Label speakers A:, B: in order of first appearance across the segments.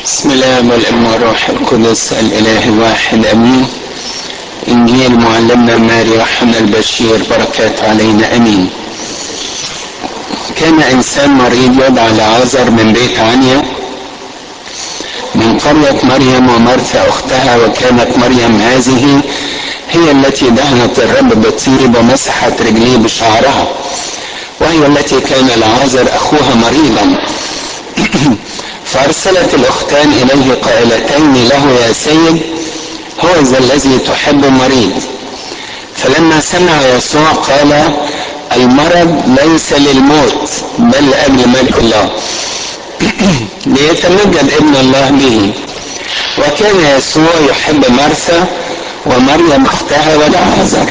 A: بسم الله والابن والروح القدس الاله الواحد امين انجيل معلمنا ماري يوحنا البشير بركات علينا امين كان انسان مريض يدعى لعازر من بيت عنيا من قرية مريم ومرثا اختها وكانت مريم هذه هي التي دهنت الرب بالطيب ومسحت رجليه بشعرها وهي التي كان العازر اخوها مريضا فارسلت الاختان اليه قائلتين له يا سيد هو ذا الذي تحب مريض فلما سمع يسوع قال المرض ليس للموت بل لاجل ملك الله ليتمجد ابن الله به وكان يسوع يحب مرثا ومريم اختها والعازر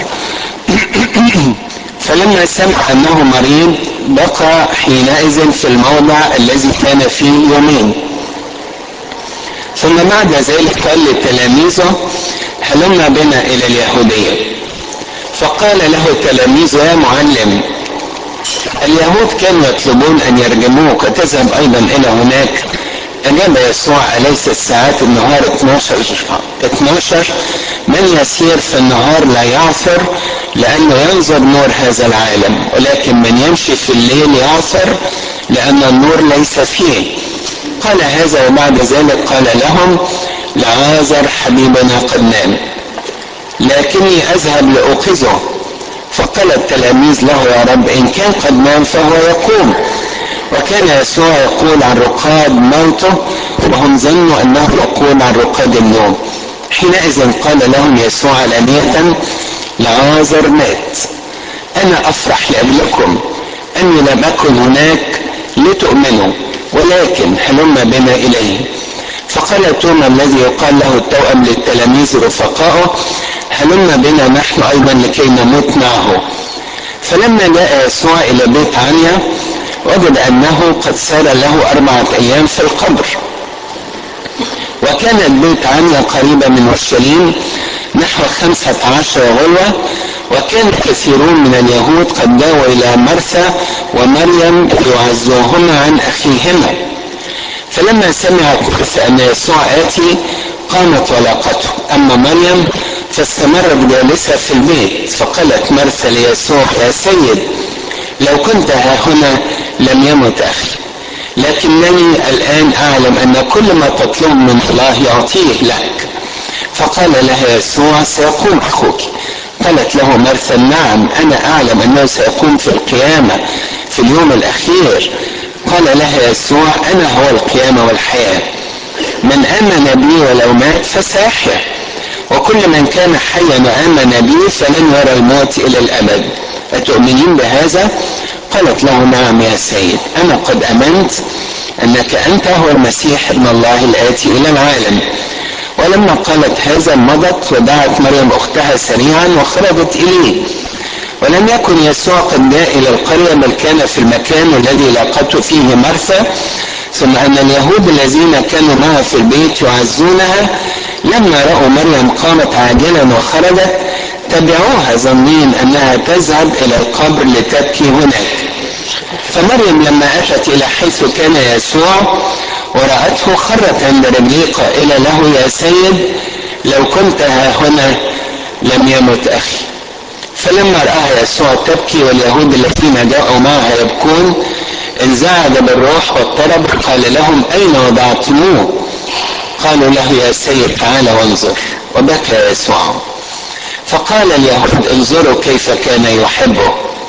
A: فلما سمع انه مريض بقى حينئذ في الموضع الذي كان فيه يومين ثم بعد ذلك قال لتلاميذه هلم بنا الى اليهوديه فقال له تلاميذه يا معلم اليهود كانوا يطلبون ان يرجموك وتذهب ايضا الى هناك اجاب يسوع اليس الساعات النهار 12 12 من يسير في النهار لا يعثر لانه ينظر نور هذا العالم ولكن من يمشي في الليل يعثر لان النور ليس فيه قال هذا وبعد ذلك قال لهم لعازر حبيبنا قد نام لكني اذهب لاوقظه فقال التلاميذ له يا رب ان كان قد نام فهو يقوم وكان يسوع يقول عن رقاد موته وهم ظنوا انه يقول عن رقاد النوم حينئذ قال لهم يسوع علانية لعازر مات انا افرح لاجلكم اني لم اكن هناك لتؤمنوا ولكن هلم بنا اليه فقال توما الذي يقال له التوأم للتلاميذ رفقائه هلم بنا نحن ايضا لكي نموت معه فلما جاء يسوع الى بيت عنيا وجد انه قد سار له اربعه ايام في القبر وكان البيت عنيا قريبة من اورشليم نحو خمسة عشر غلوة وكان كثيرون من اليهود قد جاءوا إلى مرثا ومريم ليعزوهما عن أخيهما فلما سمعت مرثا أن يسوع آتي قامت ولاقته أما مريم فاستمرت جالسة في البيت فقالت مرثا ليسوع يا سيد لو كنت ها هنا لم يمت أخي لكنني الآن أعلم أن كل ما تطلب من الله يعطيه لك فقال لها يسوع سيقوم أخوك قالت له مرثا نعم أنا أعلم أنه سيقوم في القيامة في اليوم الأخير قال لها يسوع أنا هو القيامة والحياة من آمن بي ولو مات فسيحيا وكل من كان حيا وآمن بي فلن يرى الموت إلى الأبد أتؤمنين بهذا؟ قالت له نعم يا سيد أنا قد أمنت أنك أنت هو المسيح ابن الله الآتي إلى العالم ولما قالت هذا مضت ودعت مريم أختها سريعا وخرجت إليه ولم يكن يسوع قد جاء إلى القرية بل كان في المكان الذي لاقته فيه مرثا ثم أن اليهود الذين كانوا معها في البيت يعزونها لما رأوا مريم قامت عاجلا وخرجت تبعوها ظنين أنها تذهب إلى القبر لتبكي هناك فمريم لما أتت إلى حيث كان يسوع ورأته خرت عند رجليه قائلة له يا سيد لو كنت ها هنا لم يمت أخي فلما رآها يسوع تبكي واليهود الذين جاءوا معها يبكون انزعج بالروح واضطرب قال لهم أين وضعتموه قالوا له يا سيد تعال وانظر وبكى يسوع فقال اليهود انظروا كيف كان يحبه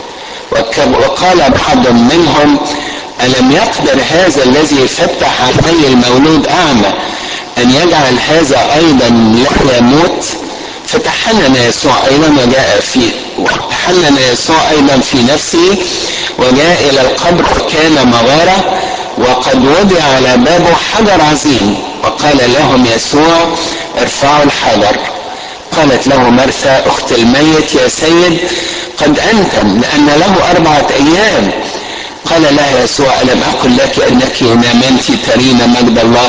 A: وقال بعض منهم ألم يقدر هذا الذي فتح عيني المولود أعمى أن يجعل هذا أيضا لا يموت فتحنن يسوع أيضا وجاء في تحنن يسوع أيضا في نفسه وجاء إلى القبر كان مغارة وقد وضع على بابه حجر عظيم وقال لهم يسوع ارفعوا الحجر قالت له مرثا اخت الميت يا سيد قد انتم لان له اربعه ايام قال لها يسوع الم اقل لك انك نامنت ترين مجد الله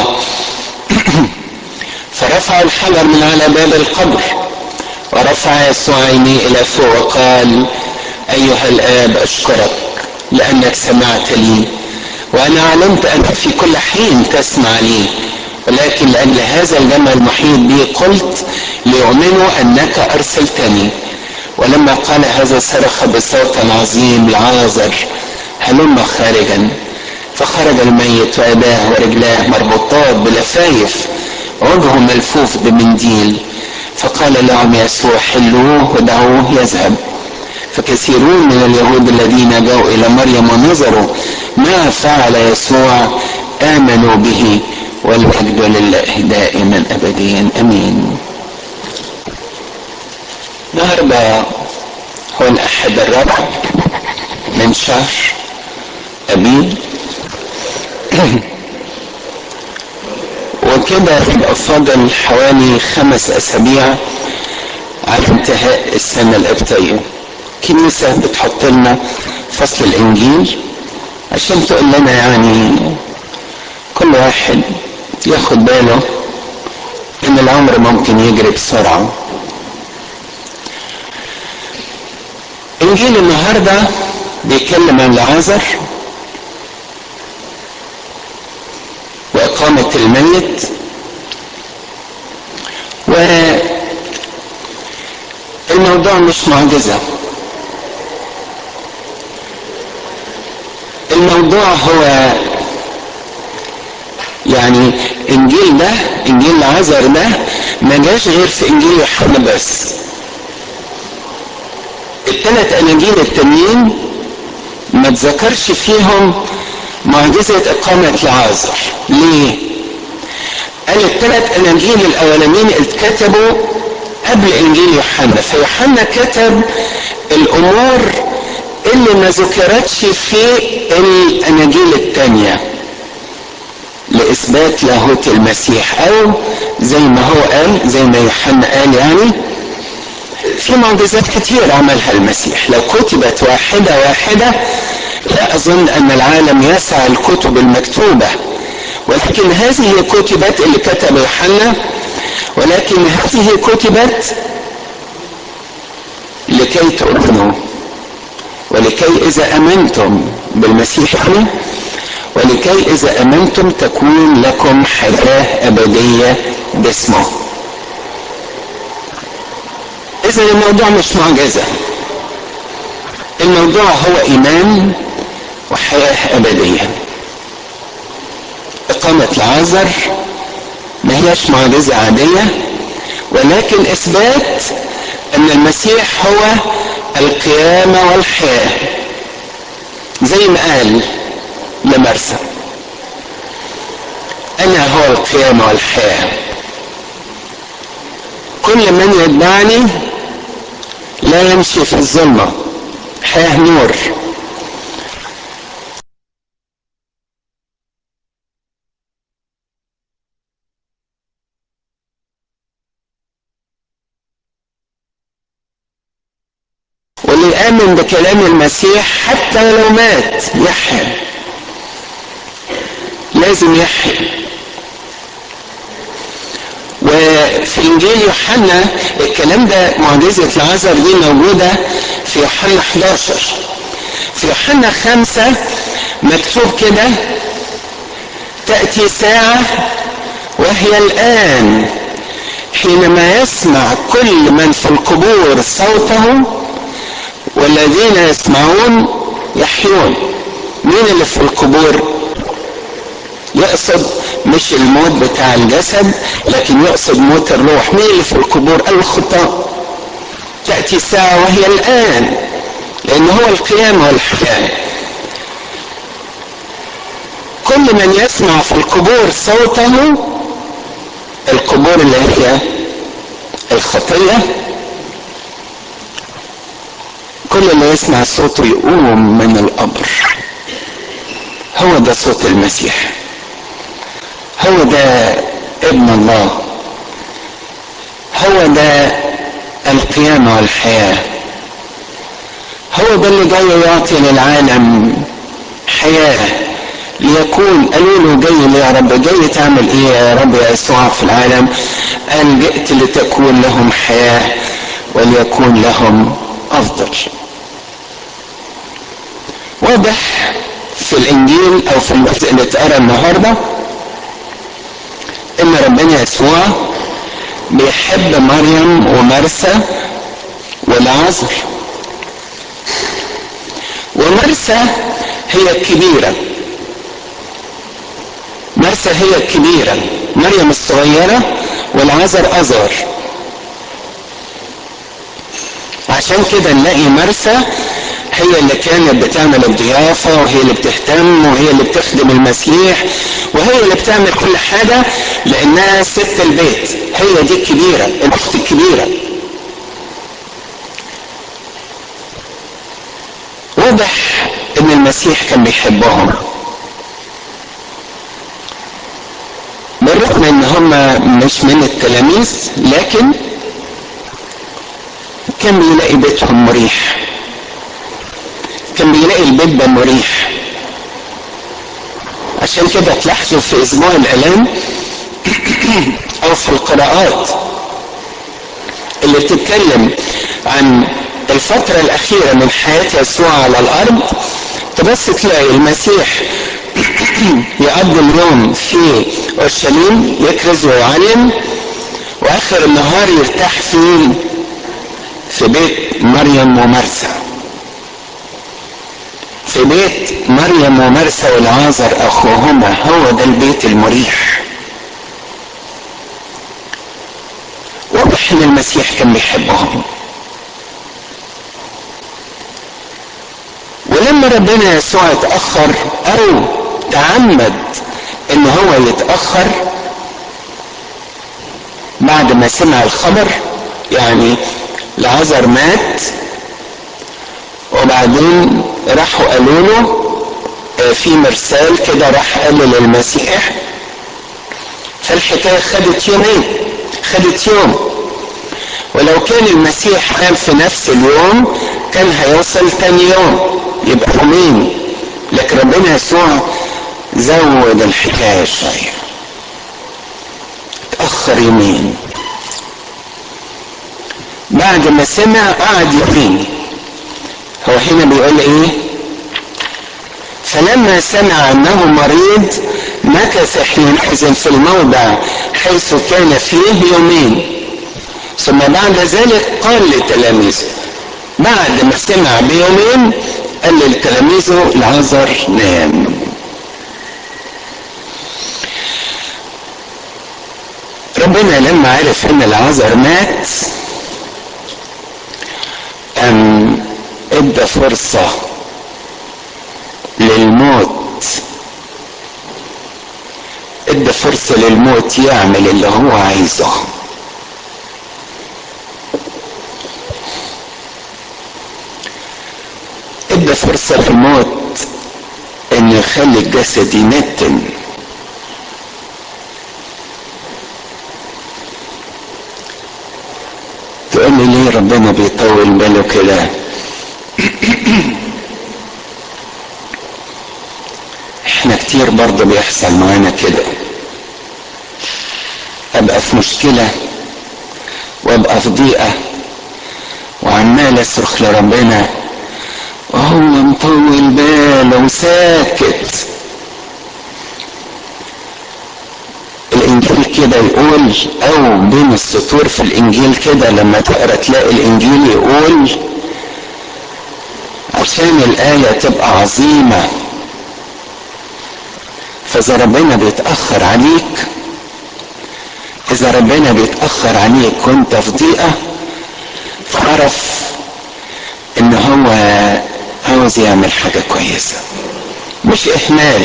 A: فرفعوا الحجر من على باب القبر ورفع يسوع عينيه الى فوق وقال ايها الاب اشكرك لانك سمعت لي وانا علمت انك في كل حين تسمع لي ولكن لأجل هذا الجمع المحيط بي قلت ليؤمنوا أنك أرسلتني ولما قال هذا صرخ بصوت عظيم لعازر هلم خارجا فخرج الميت ويداه ورجلاه مربوطات بلفايف وجهه ملفوف بمنديل فقال لهم يسوع حلوه ودعوه يذهب فكثيرون من اليهود الذين جاءوا الى مريم ونظروا ما فعل يسوع امنوا به والمجد لله دائما ابديا امين النهارده هو الاحد الرابع من شهر ابيب وكده يبقى فاضل حوالي خمس اسابيع على انتهاء السنه القبطيه الكنيسه بتحط لنا فصل الانجيل عشان تقول لنا يعني كل واحد ياخد باله ان العمر ممكن يجري بسرعه انجيل النهارده بيتكلم عن لعازر وإقامة الميت والموضوع مش معجزة الموضوع هو يعني انجيل ده انجيل لعازر ده ما جاش غير في انجيل يوحنا بس الثلاث اناجيل التانيين ما تذكرش فيهم معجزة إقامة لعازر ليه؟ قال الثلاث أناجيل الأولانيين اتكتبوا قبل إنجيل يوحنا فيوحنا كتب الأمور اللي ما ذكرتش في الأناجيل الثانية لإثبات لاهوت المسيح أو زي ما هو قال زي ما يوحنا قال يعني في معجزات كتير عملها المسيح لو كتبت واحدة واحدة لا أظن أن العالم يسعى الكتب المكتوبة ولكن هذه كتبت اللي كتب يوحنا ولكن هذه كتبت لكي تؤمنوا ولكي إذا أمنتم بالمسيح ولكي إذا أمنتم تكون لكم حياة أبدية باسمه إذا الموضوع مش معجزة الموضوع هو إيمان وحياة أبدية إقامة العازر ما هيش معجزة عادية ولكن إثبات أن المسيح هو القيامة والحياة زي ما قال لمرسى أنا هو القيامة والحياة كل من يتبعني لا يمشي في الظلمة حياة نور واللي يآمن بكلام المسيح حتى لو مات يحيا لازم يحيا وفي انجيل يوحنا الكلام ده معجزة العذر دي موجودة في يوحنا 11 في يوحنا خمسة مكتوب كده تأتي ساعة وهي الآن حينما يسمع كل من في القبور صوته والذين يسمعون يحيون مين اللي في القبور يقصد مش الموت بتاع الجسد لكن يقصد موت الروح مين اللي في القبور الخطاة تأتي ساعة وهي الآن لأن هو القيامة والحياة كل من يسمع في القبور صوته القبور اللي هي الخطية كل اللي يسمع صوته يقوم من القبر هو ده صوت المسيح هو ده ابن الله هو ده القيامة والحياة هو ده اللي جاي يعطي للعالم حياة ليكون قالوا له جاي ليه يا رب جاي تعمل ايه يا رب يا يسوع في العالم قال جئت لتكون لهم حياة وليكون لهم افضل واضح في الانجيل او في الجزء اللي اتقرا النهارده ان ربنا يسوع بيحب مريم ومرسى والعذر ومرسى هي الكبيرة مرسى هي الكبيرة مريم الصغيرة والعذر أصغر عشان كده نلاقي مرسى هي اللي كانت بتعمل الضيافة وهي اللي بتهتم وهي اللي بتخدم المسيح وهي اللي بتعمل كل حاجة لأنها ست البيت هي دي الكبيرة الأخت الكبيرة واضح إن المسيح كان بيحبهم بالرغم إن هم مش من التلاميذ لكن كان بيلاقي بيتهم مريح كان بيلاقي البيت ده مريح عشان كده تلاحظوا في اسبوع الالام او في القراءات اللي بتتكلم عن الفترة الأخيرة من حياة يسوع على الأرض تبص تلاقي المسيح يقضي اليوم في أورشليم يكرز ويعلم وآخر النهار يرتاح فيه في بيت مريم ومرسى في بيت مريم ومرسى والعازر اخوهما هو ده البيت المريح واضح ان المسيح كان بيحبهم ولما ربنا يسوع اتاخر او تعمد ان هو يتاخر بعد ما سمع الخبر يعني العذر مات وبعدين راحوا قالوا له في مرسال كده راح قال للمسيح فالحكايه خدت يومين خدت يوم ولو كان المسيح قام في نفس اليوم كان هيوصل تاني يوم يبقى يومين لكن ربنا يسوع زود الحكايه شويه اتاخر يومين بعد ما سمع قعد يومين هو هنا بيقول ايه فلما سمع انه مريض مكث حينئذ في الموضع حيث كان فيه يومين ثم بعد ذلك قال لتلاميذه بعد ما سمع بيومين قال لتلاميذه العذر نام ربنا لما عرف ان العذر مات أم ادى فرصة للموت ادى فرصة للموت يعمل اللي هو عايزه ادى فرصة للموت ان يخلي الجسد ينتن تقول لي ليه ربنا بيطول باله كده احنا كتير برضه بيحصل معانا كده ابقى في مشكله وابقى في ضيقه وعمال اصرخ لربنا وهو مطول باله وساكت الانجيل كده يقول او بين السطور في الانجيل كده لما تقرا تلاقي الانجيل يقول عشان الايه تبقى عظيمه فاذا ربنا بيتاخر عليك اذا ربنا بيتاخر عليك وانت في ضيقه فاعرف ان هو عاوز يعمل حاجه كويسه مش اهمال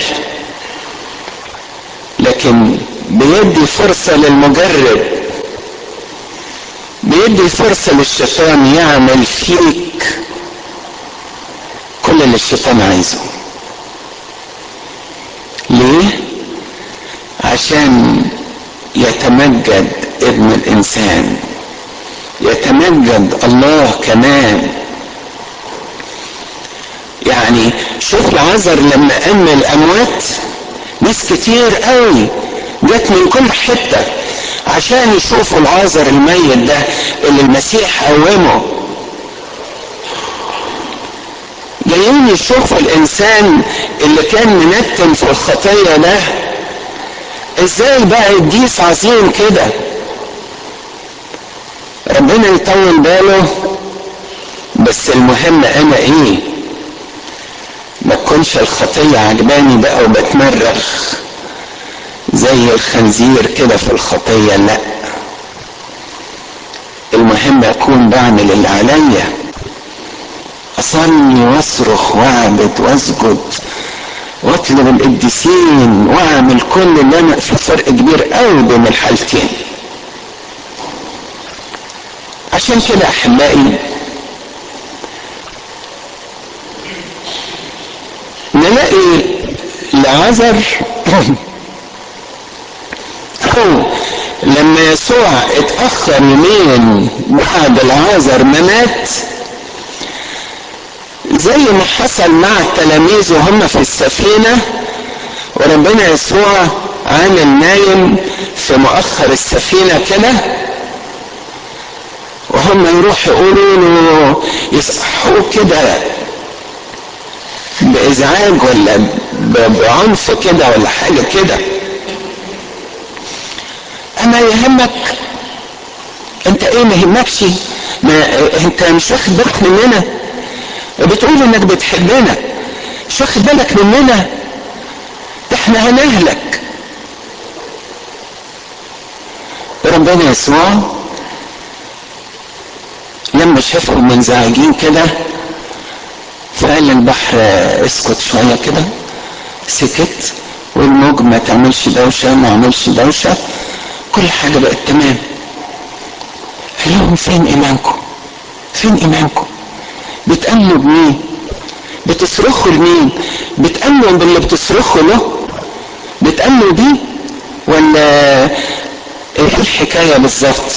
A: لكن بيدي فرصة للمجرب بيدي فرصة للشيطان يعمل فيك كل اللي الشيطان عايزه ليه عشان يتمجد ابن الانسان يتمجد الله كمان يعني شوف العذر لما قام من الاموات ناس كتير قوي جت من كل حته عشان يشوفوا العازر الميت ده اللي المسيح قومه جايين يشوفوا الانسان اللي كان منتن في الخطيه ده ازاي بقى قديس عظيم كده ربنا يطول باله بس المهم انا ايه ما تكونش الخطية عجباني بقى وبتمرغ زي الخنزير كده في الخطية لا المهم اكون بعمل اللي عليا اصلي واصرخ واعبد واسجد واطلب القديسين واعمل كل اللي انا في فرق كبير قوي بين الحالتين عشان كده احبائي نلاقي لعذر لما يسوع اتأخر يومين بعد العازر ما مات زي ما حصل مع التلاميذ وهم في السفينة وربنا يسوع عامل نايم في مؤخر السفينة كده وهم يروحوا يقولوا له يصحوا كده بإزعاج ولا بعنف كده ولا حاجة كده أما يهمك أنت إيه ما يهمكش ما أنت مش واخد بالك مننا بتقول إنك بتحبنا مش واخد بالك مننا ده إحنا هنهلك ربنا يسوع لما شافهم منزعجين كده فقال للبحر اسكت شوية كده سكت والموج ما تعملش دوشة ما عملش دوشة كل حاجة بقت تمام قال لهم فين إيمانكم فين إيمانكم بتأمنوا بمين بتصرخوا لمين بتأمنوا باللي بتصرخوا له بتأمنوا بيه ولا ايه الحكاية بالظبط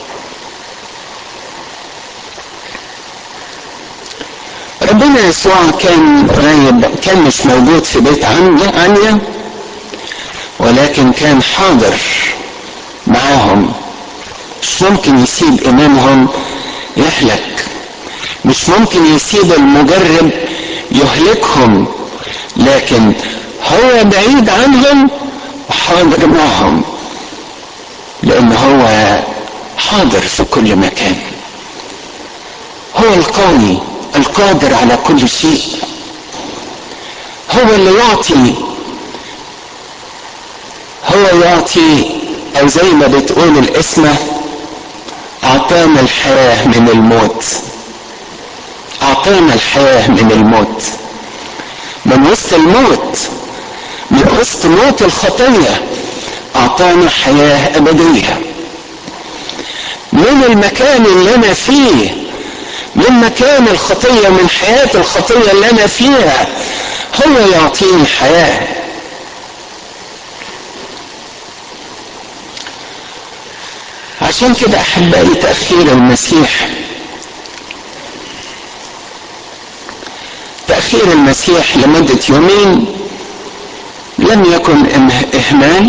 A: ربنا يسوع كان غايب كان مش موجود في بيت عنيا ولكن كان حاضر معاهم مش ممكن يسيب امامهم يهلك مش ممكن يسيب المجرب يهلكهم لكن هو بعيد عنهم وحاضر معهم لان هو حاضر في كل مكان هو القوي القادر على كل شيء هو اللي يعطي هو يعطي او زي ما بتقول الاسمة اعطانا الحياة من الموت اعطانا الحياة من الموت من وسط الموت من وسط موت الخطية اعطانا حياة ابدية من المكان اللي انا فيه من مكان الخطية من حياة الخطية اللي أنا فيها هو يعطيني حياة عشان كده أحبائي تأخير المسيح تأخير المسيح لمدة يومين لم يكن إهمال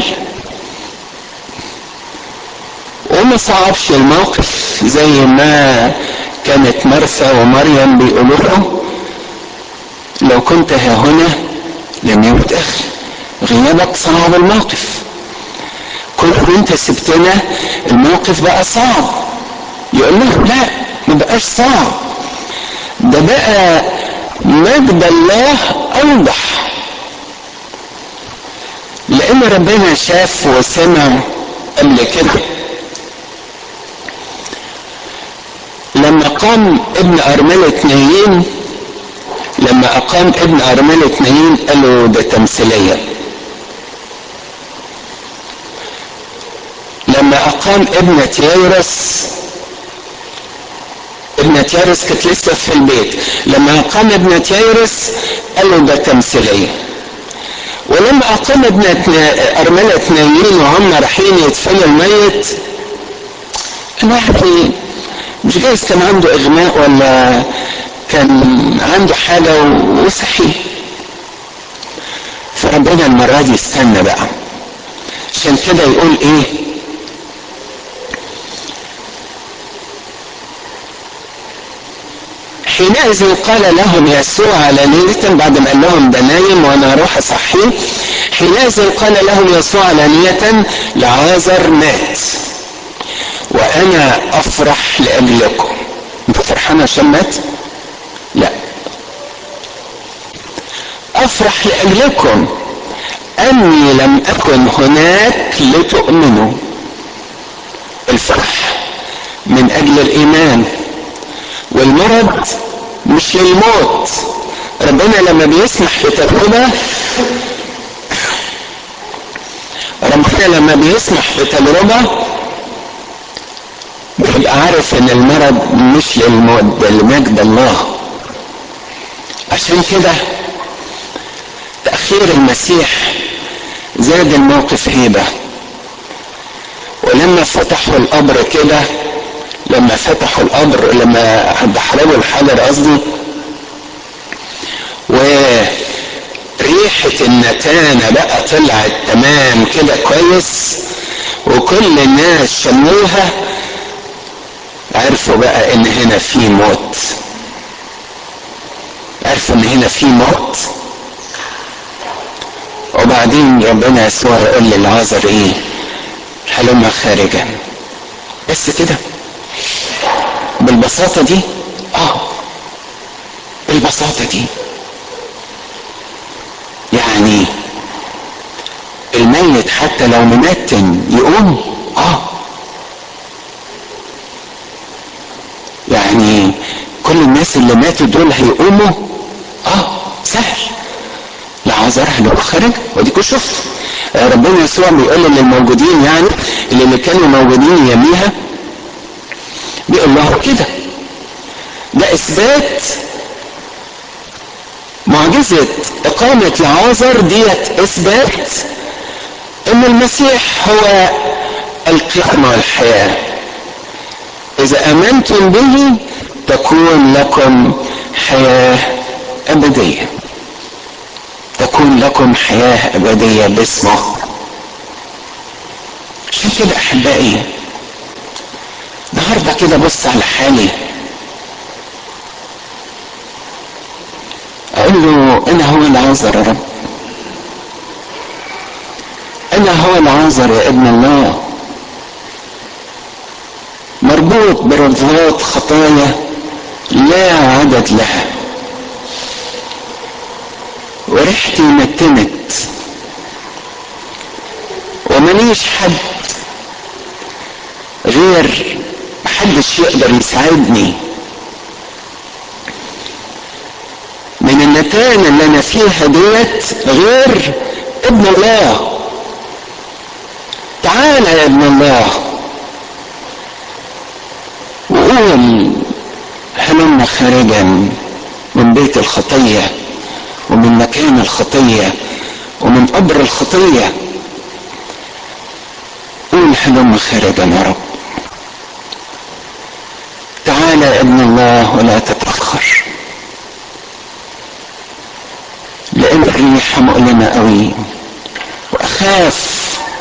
A: وما صعبش الموقف زي ما كانت مرثا ومريم بيقولوا له لو كنت ها هنا لم يمت اخي غيابك صعب الموقف كل ما انت سبتنا الموقف بقى صعب يقول له لا ما بقاش صعب ده بقى مجد الله اوضح لان ربنا شاف وسمع قبل كده لما قام ابن أرملة نايين لما أقام ابن أرملة نايين قالوا ده تمثيلية لما أقام ابنة ييرس ابنة ييرس كانت لسه في البيت لما أقام ابنة ييرس قالوا ده تمثيلية ولما أقام ابنة أرملة نايين وهم رايحين يدفنوا الميت الواحد مش جايز كان عنده اغماء ولا كان عنده حاجة وصحي فربنا المرة دي استنى بقى عشان كده يقول ايه حينئذ قال لهم يسوع علانية بعد ما قال لهم ده نايم وانا اروح اصحيه حينئذ قال لهم يسوع علانية لعازر مات وانا افرح لاجلكم انت فرحان عشان مات لا افرح لاجلكم اني لم اكن هناك لتؤمنوا الفرح من اجل الايمان والمرض مش للموت ربنا لما بيسمح في تجربة ربنا لما بيسمح في تجربة بيبقى عارف ان المرض مش للموت ده لمجد الله عشان كده تأخير المسيح زاد الموقف هيبة ولما فتحوا القبر كده لما فتحوا القبر لما دحرجوا الحجر قصدي وريحة النتانة بقى طلعت تمام كده كويس وكل الناس شموها عرفوا بقى ان هنا في موت عرفوا ان هنا في موت وبعدين ربنا يسوع يقول للعازر ايه هلم خارجا بس كده بالبساطة دي اه بالبساطة دي يعني الميت حتى لو منتن يقوم اه يعني كل الناس اللي ماتوا دول هيقوموا اه سهل لعذر هلو خارج وديكوا شفتوا ربنا يسوع بيقول للموجودين يعني اللي كانوا موجودين يميها بيقول لهم كده ده اثبات معجزة إقامة لعازر ديت إثبات إن المسيح هو القيامة والحياة إذا آمنتم به تكون لكم حياة أبدية تكون لكم حياة أبدية باسمه عشان كده أحبائي النهارده كده بص على حالي اقول له انا هو العازر يا رب انا هو العازر يا ابن الله مربوط برذات خطايا لا عدد لها وريحتي نتنت ومليش حد غير محدش يقدر يساعدني من النتائج اللي انا فيها ديت غير ابن الله تعال يا ابن الله وقول هلم خارجا من بيت الخطية ومن مكان الخطية ومن قبر الخطية قول هلم خارجا يا رب تعال يا ابن الله ولا تتأخر لأن الريح مؤلمة قوي وأخاف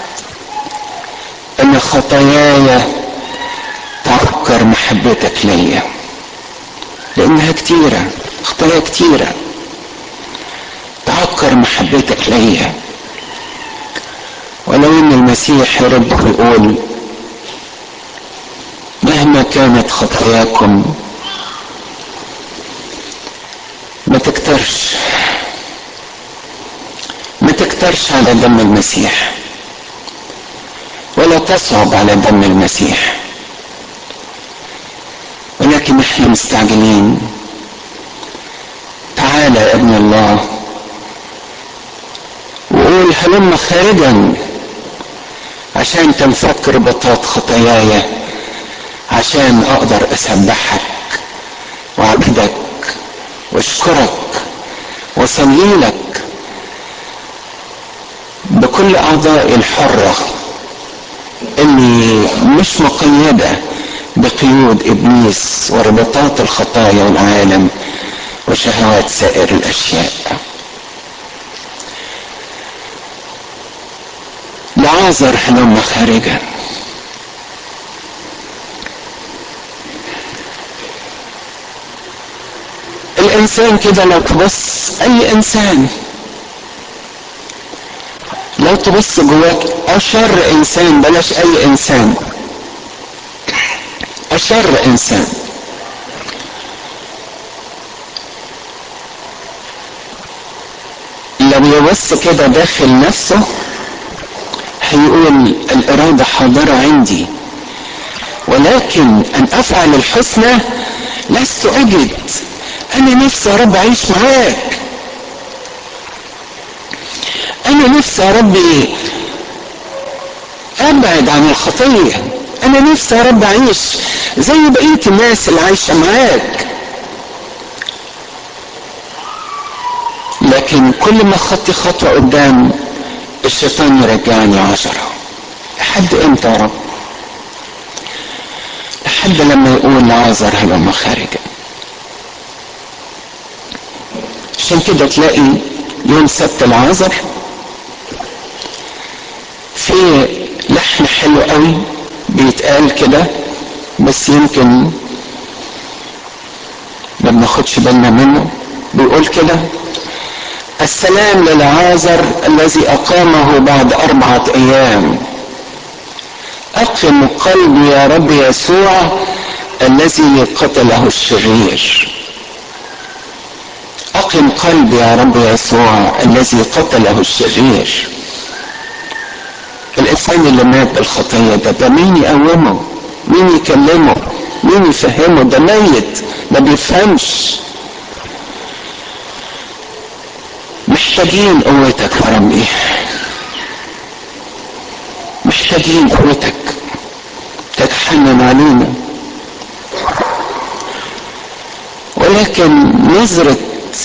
A: أن خطاياي تعكر محبتك ليا لأنها كتيرة خطايا كتيرة تعكر محبتك ليا ولو ان المسيح يرد ويقول مهما كانت خطاياكم ما تكترش ما تكترش على دم المسيح ولا تصعب على دم المسيح ولكن احنا مستعجلين تعالى يا ابن الله وقول هلم خارجا عشان تنفك ربطات خطاياي عشان اقدر اسبحك واعبدك واشكرك واصلي لك بكل اعضائي الحره اللي مش مقيده بقيود ابليس وربطات الخطايا والعالم وشهوات سائر الاشياء لعازر هلم خارجا انسان كده لو تبص اي انسان لو تبص جواك اشر انسان بلاش اي انسان اشر انسان لو يبص كده داخل نفسه هيقول الإرادة حاضرة عندي ولكن أن أفعل الحسنى لست أجد أنا نفسي يا رب أعيش معاك أنا نفسي يا ربي أبعد عن الخطية أنا نفسي يا رب أعيش زي بقية الناس اللي عايشة معاك لكن كل ما خطي خطوة قدام الشيطان يرجعني عشرة لحد امتى يا رب لحد لما يقول لعازر هلم خارجا عشان كده تلاقي يوم سبت العازر في لحن حلو قوي بيتقال كده بس يمكن ما بناخدش بالنا منه بيقول كده السلام للعازر الذي أقامه بعد أربعة أيام أقم قلبي يا رب يسوع الذي قتله الشرير أقم قلبي يا رب يسوع الذي قتله الشرير الإنسان اللي مات بالخطية ده ده مين يقومه مين يكلمه مين يفهمه ده ميت ما بيفهمش محتاجين قوتك يا ربي محتاجين قوتك تتحنن علينا ولكن نظرة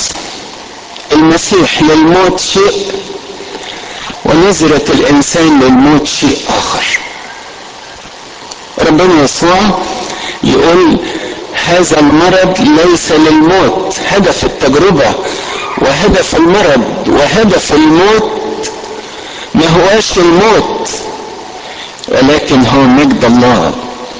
A: المسيح للموت شيء ونظرة الإنسان للموت شيء آخر ربنا يسوع يقول هذا المرض ليس للموت هدف التجربة وهدف المرض وهدف الموت ما هواش الموت ولكن هو مجد الله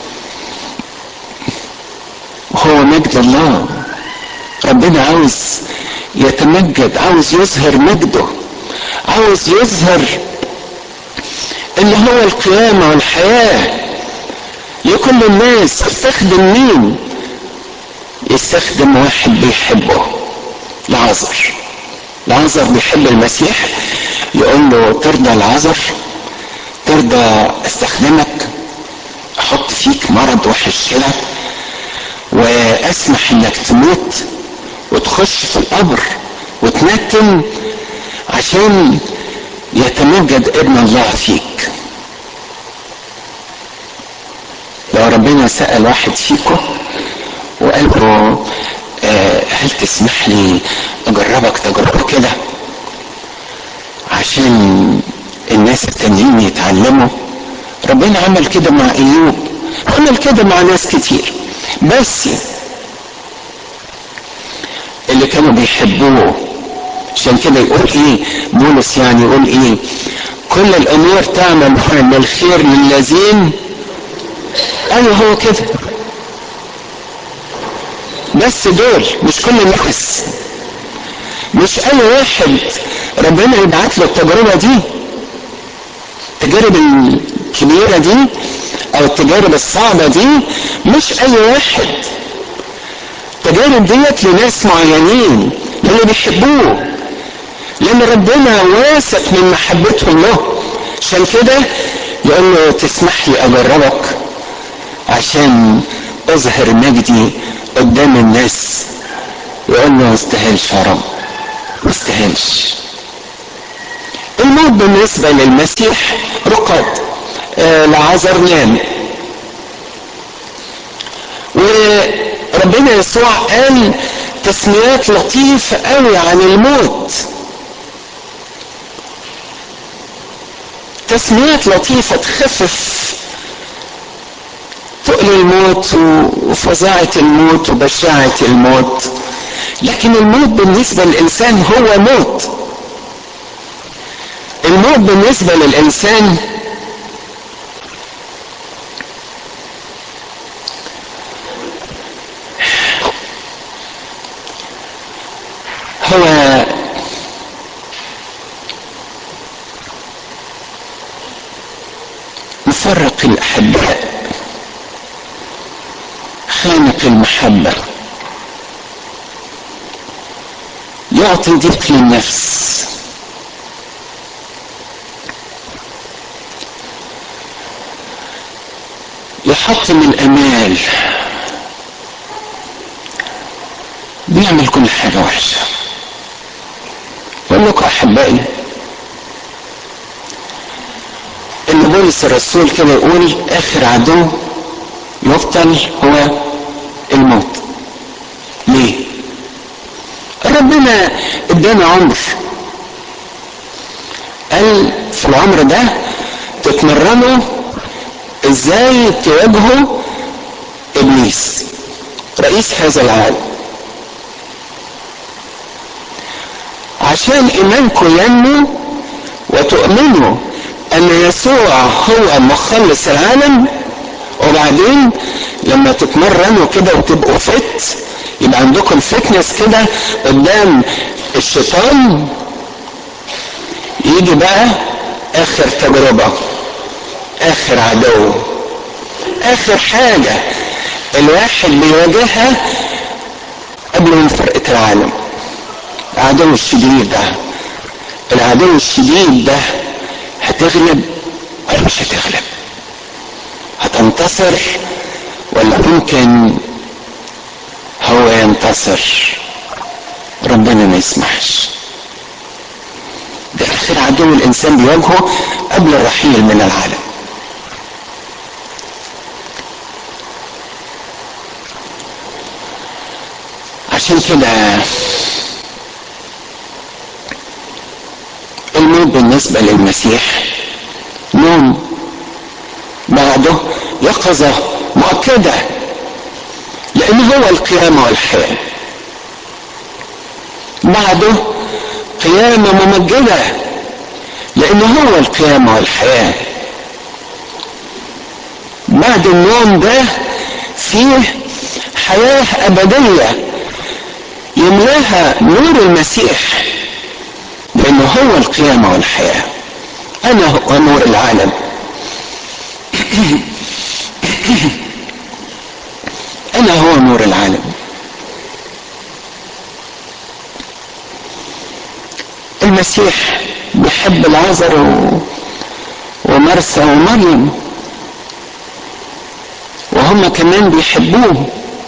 A: هو مجد الله ربنا عاوز يتمجد عاوز يظهر مجده عاوز يظهر اللي هو القيامة والحياة لكل الناس يستخدم مين يستخدم واحد بيحبه لعذر لعذر بيحب المسيح يقول له ترضى العذر ترضى استخدمك احط فيك مرض وحش كده واسمح انك تموت وتخش في القبر وتنتن عشان يتمجد ابن الله فيك لو ربنا سأل واحد فيكم وقال له آه هل تسمح لي اجربك تجربة كده عشان الناس التانيين يتعلموا ربنا عمل كده مع ايوب عمل كده مع ناس كتير بس اللي كانوا بيحبوه عشان كده يقول ايه بولس يعني يقول ايه كل الامور تعمل للخير للذين ايوه هو كده بس دول مش كل الناس مش اي واحد ربنا يبعت له التجربه دي التجارب الكبيره دي او التجارب الصعبه دي مش اي واحد التجارب ديت لناس معينين اللي بيحبوه لان ربنا واثق من محبتهم له عشان كده يقول له تسمح لي اجربك عشان اظهر مجدي قدام الناس يقول له ما استاهلش يا رب ما استاهلش الموت بالنسبه للمسيح رقد آه لعذر نام وربنا يسوع قال تسميات لطيفة قوي عن الموت تسميات لطيفة تخفف تقل الموت وفظاعة الموت وبشاعة الموت لكن الموت بالنسبة للإنسان هو موت الموت بالنسبة للإنسان هو مفرق الأحباء خانق المحبة يعطي ضيق للنفس يحطم الأمال بيعمل كل حاجة وحشة أقول لكم أحبائي إن بولس الرسول كده يقول آخر عدو يبطل هو الموت ليه؟ ربنا ادانا عمر قال في العمر ده تتمرنوا ازاي تواجهوا ابليس رئيس هذا العالم عشان ايمانكم ينمو وتؤمنوا ان يسوع هو مخلص العالم وبعدين لما تتمرنوا كده وتبقوا فت يبقى عندكم فتنس كده قدام الشيطان يجي بقى اخر تجربه اخر عدو اخر حاجه الواحد بيواجهها قبل مفرقه العالم العدو الشديد ده العدو الشديد ده هتغلب ولا مش هتغلب هتنتصر ولا ممكن هو ينتصر ربنا ما يسمحش ده اخر عدو الانسان بيواجهه قبل الرحيل من العالم عشان كده الموت بالنسبة للمسيح نوم بعده يقظة مؤكدة لأنه هو القيامة والحياة بعده قيامة ممجدة لأنه هو القيامة والحياة بعد النوم ده فيه حياة أبدية يملاها نور المسيح لأنه هو القيامة والحياة أنا هو نور العالم أنا هو نور العالم المسيح بيحب العذر و... ومرسى ومريم وهم كمان بيحبوه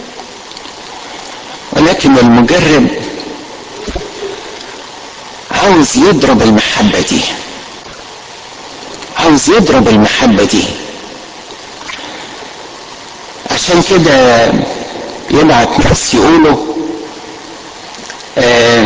A: ولكن المجرب عاوز يضرب المحبة دي عاوز يضرب المحبة دي عشان كده يبعت ناس يقولوا آه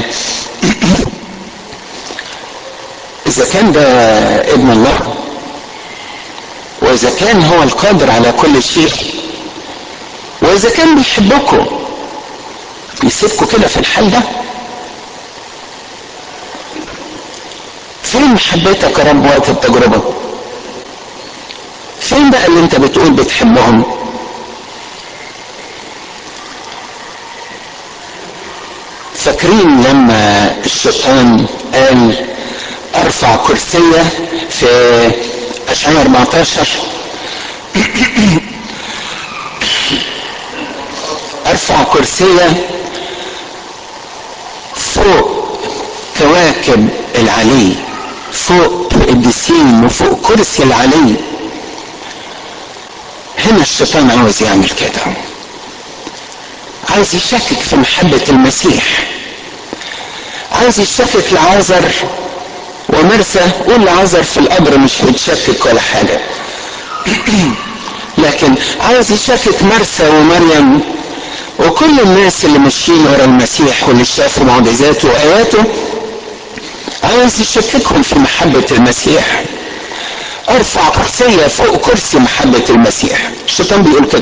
A: إذا كان ده ابن الله وإذا كان هو القادر على كل شيء وإذا كان بيحبكم يسيبكم كده في الحال ده فين محبتك يا رب وقت التجربة فين بقى اللي انت بتقول بتحبهم فاكرين لما الشيطان قال ارفع كرسية في اشعياء 14 ارفع كرسية فوق كواكب العلي فوق القديسين وفوق كرسي العلي هنا الشيطان عاوز يعمل كده عاوز يشكك في محبة المسيح عاوز يشكك لعازر ومرسى قول لعازر في القبر مش هيتشكك ولا حاجة لكن عاوز يشكك مرسى ومريم وكل الناس اللي ماشيين ورا المسيح واللي شافوا معجزاته واياته عاوز يشككهم في محبة المسيح ارفع كرسية فوق كرسي محبة المسيح الشيطان بيقول كده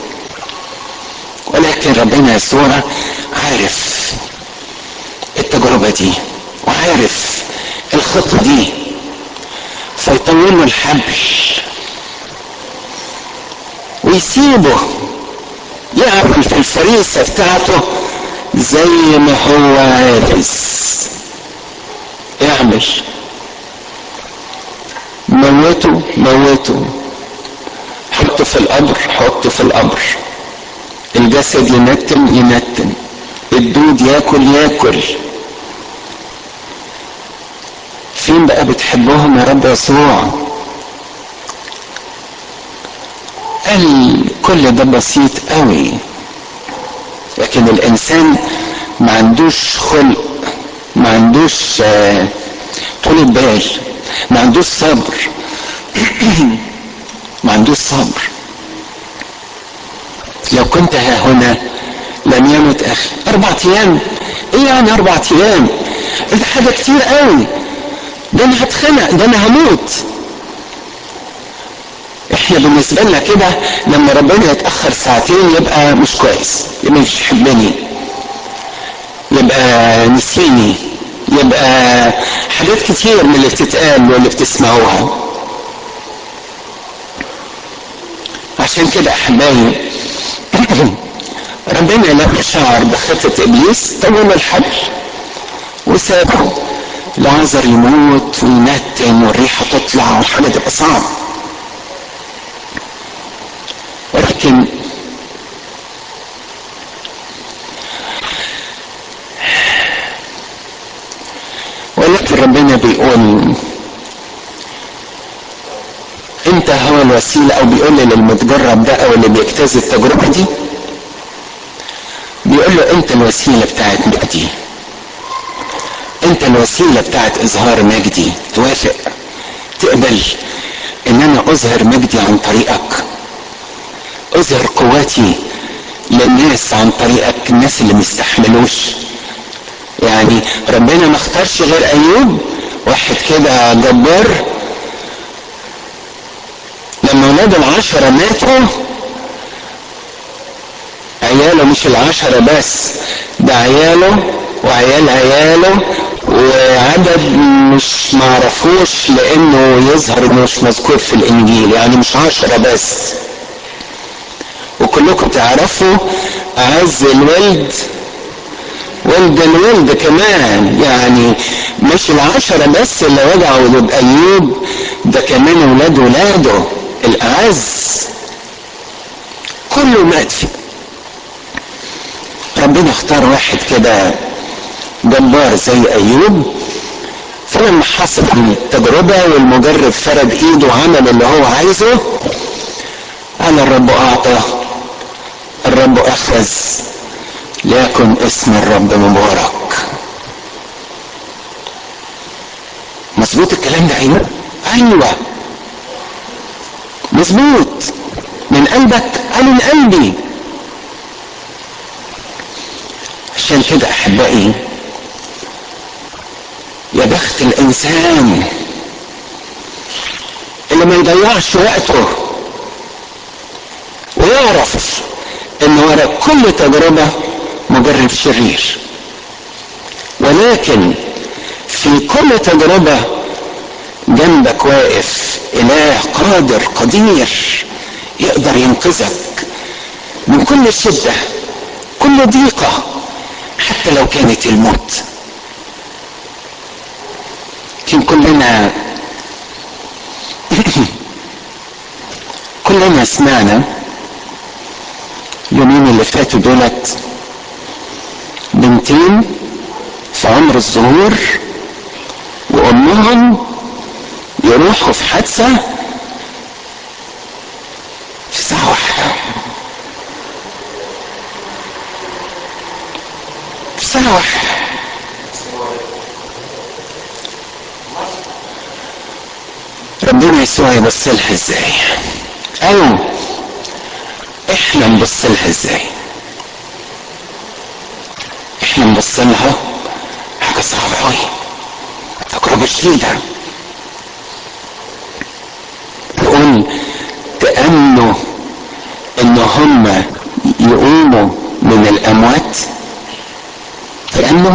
A: ولكن ربنا يسوع عارف التجربة دي وعارف الخطة دي فيطول له الحبل ويسيبه يعمل في الفريسة بتاعته زي ما هو عايز اعمل موته موته حطه في القبر حطه في القبر الجسد ينتن ينتن الدود ياكل ياكل فين بقى بتحبهم يا رب يسوع قال كل ده بسيط قوي لكن الانسان ما عندوش خلق ما عندوش آه طول بال ما عندوش صبر ما عندوش صبر لو كنت ها هنا لم يمت اخي اربع ايام ايه يعني اربع ايام ده حاجه كتير قوي ده انا هتخنق ده انا هموت احنا بالنسبه لنا كده لما ربنا يتاخر ساعتين يبقى مش كويس يبقى مش يحبني يبقى نسيني يبقى حاجات كتير من اللي بتتقال واللي بتسمعوها عشان كده احبائي ربنا لما شعر بخطة ابليس طول الحبل وسابه لعازر يموت وينتن والريحة تطلع وحاجة تبقى صعبة ولكن ولكن ربنا بيقول انت هو الوسيلة او بيقول للمتجرب ده او اللي بيجتاز التجربة دي بيقول له انت الوسيلة بتاعت مجدي انت الوسيلة بتاعت اظهار مجدي توافق تقبل ان انا اظهر مجدي عن طريقك اظهر قوتي للناس عن طريقك الناس اللي مستحملوش يعني ربنا ما اختارش غير ايوب واحد كده جبار لما ولاد العشرة ماتوا عياله مش العشرة بس ده عياله وعيال عياله وعدد مش معرفوش لانه يظهر انه مش مذكور في الانجيل يعني مش عشرة بس وكلكم تعرفوا اعز الولد ولد الولد كمان يعني مش العشرة بس اللي وجعوا ولد ايوب ده كمان ولاد ولاده الاعز كله مات فيه ربنا اختار واحد كده جبار زي ايوب فلما حصل التجربة والمجرب فرد ايده وعمل اللي هو عايزه قال الرب اعطى الرب اخذ ليكن اسم الرب مبارك مظبوط الكلام ده ايوه ايوه مظبوط من قلبك قال من قلبي عشان كده احبائي يا بخت الانسان اللي ما يضيعش وقته ويعرف ان ورا كل تجربة مجرب شرير ولكن في كل تجربة جنبك واقف اله قادر قدير يقدر ينقذك من كل شدة كل ضيقة حتى لو كانت الموت لكن كلنا كلنا سمعنا اليومين اللي فاتوا دولت بنتين في عمر الظهور وامهم يروحوا في حادثة في ساعة واحدة في ساعة واحدة ربنا يسوع يبص لها ازاي او احنا نبص لها ازاي احنا نبص لها حاجة صعبة قوي تجربة شديدة نقول تأمنوا ان هم يقوموا من الاموات تأمنوا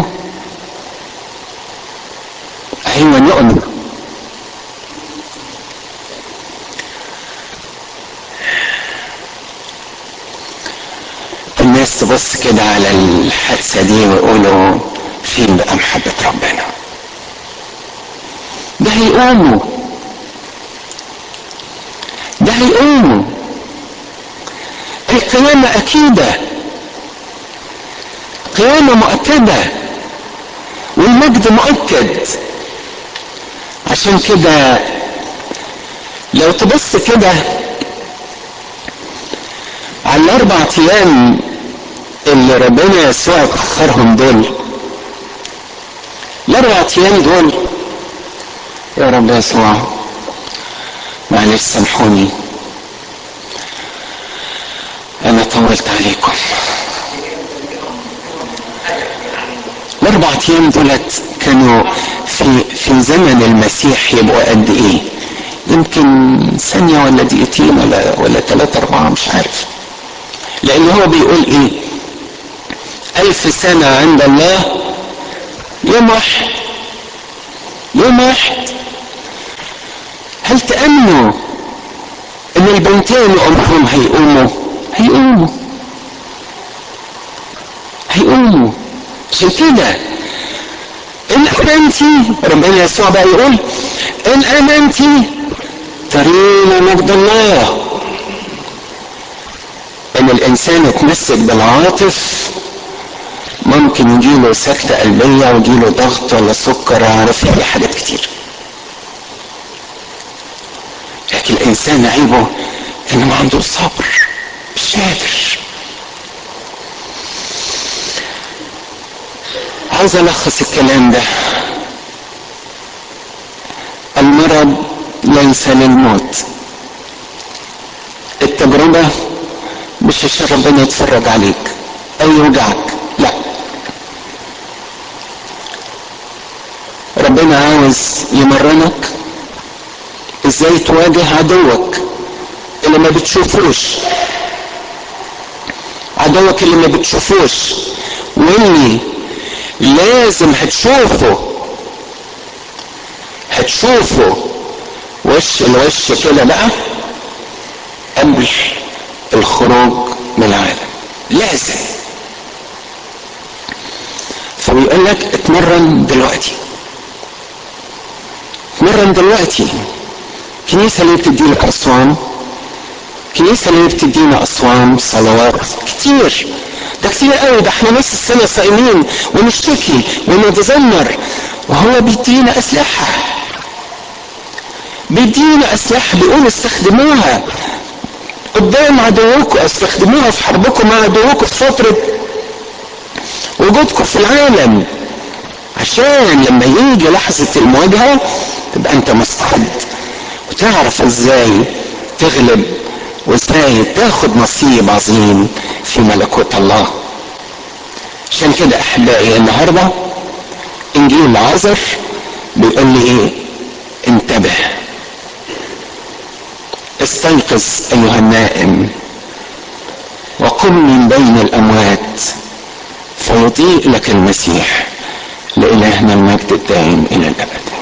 A: ايوه نؤمن الناس تبص كده على الحادثة دي ويقولوا فين بقى محبة ربنا ده هيقوموا ده هيقوموا القيامة أكيدة قيامة مؤكدة والمجد مؤكد عشان كده لو تبص كده على الاربع ايام اللي ربنا يسوع اتاخرهم دول الاربع ايام دول يا رب يسوع معلش سامحوني انا طولت عليكم الاربع ايام دولت كانوا في في زمن المسيح يبقوا قد ايه يمكن ثانية ولا دقيقتين ولا ولا ثلاثة أربعة مش عارف لأن هو بيقول إيه ألف سنة عند الله يوم واحد يوم واحد هل تأمنوا إن البنتين عمرهم هيقوموا هيقوموا هيقوموا عشان كده ان امنتي ربنا يسوع بقى يقول ان امنتي ترين مجد الله ان الانسان يتمسك بالعاطف ممكن يجيله سكتة قلبية ويجيله ضغط ولا سكر عارف يعني حاجات كتير لكن الانسان عيبه انه ما عنده صبر مش قادر عاوز الخص الكلام ده المرض ليس للموت التجربة مش عشان ربنا يتفرج عليك او يوجعك لا ربنا عاوز يمرنك ازاي تواجه عدوك اللي ما بتشوفوش عدوك اللي ما بتشوفوش واللي لازم هتشوفه هتشوفه وش الوش كده بقى قبل الخروج من العالم لازم فبيقول لك اتمرن دلوقتي اتمرن دلوقتي كنيسة اللي بتديلك أصوام كنيسة اللي بتدينا أصوام صلوات كتير ده كتير قوي ده احنا نص السنة صايمين ونشتكي ونتذمر وهو بيدينا أسلحة بيدينا أسلحة بيقول استخدموها قدام عدوكم استخدموها في حربكم مع عدوكم في فترة وجودكم في العالم عشان لما يجي لحظة المواجهة تبقى انت مستعد وتعرف ازاي تغلب وازاي تاخد نصيب عظيم في ملكوت الله عشان كده احبائي النهارده انجيل عازر بيقول لي ايه انتبه استيقظ ايها النائم وقم من بين الاموات فيضيء لك المسيح لالهنا المجد الدائم الى الابد